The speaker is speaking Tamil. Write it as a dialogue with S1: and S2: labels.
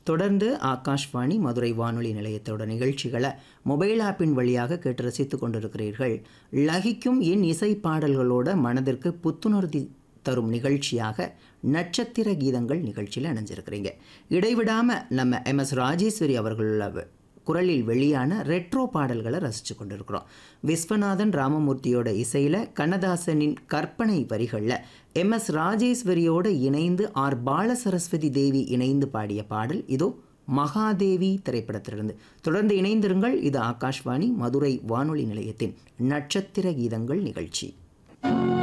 S1: தொடர்ந்து ஆகாஷ்வாணி மதுரை வானொலி நிலையத்தோட நிகழ்ச்சிகளை மொபைல் ஆப்பின் வழியாக கேட்டு ரசித்துக் கொண்டிருக்கிறீர்கள் லகிக்கும் என் இசை பாடல்களோட மனதிற்கு புத்துணர்ச்சி தரும் நிகழ்ச்சியாக நட்சத்திர கீதங்கள் நிகழ்ச்சியில் இணைஞ்சிருக்கிறீங்க இடைவிடாமல் நம்ம எம் எஸ் ராஜேஸ்வரி அவர்களோட குரலில் வெளியான ரெட்ரோ பாடல்களை ரசித்து கொண்டிருக்கிறோம் விஸ்வநாதன் ராமமூர்த்தியோட இசையில் கண்ணதாசனின் கற்பனை வரிகளில் எம் எஸ் ராஜேஸ்வரியோட இணைந்து ஆர் பாலசரஸ்வதி தேவி இணைந்து பாடிய பாடல் இதோ மகாதேவி திரைப்படத்திலிருந்து தொடர்ந்து இணைந்திருங்கள் இது ஆகாஷ்வாணி மதுரை வானொலி நிலையத்தின் நட்சத்திர கீதங்கள் நிகழ்ச்சி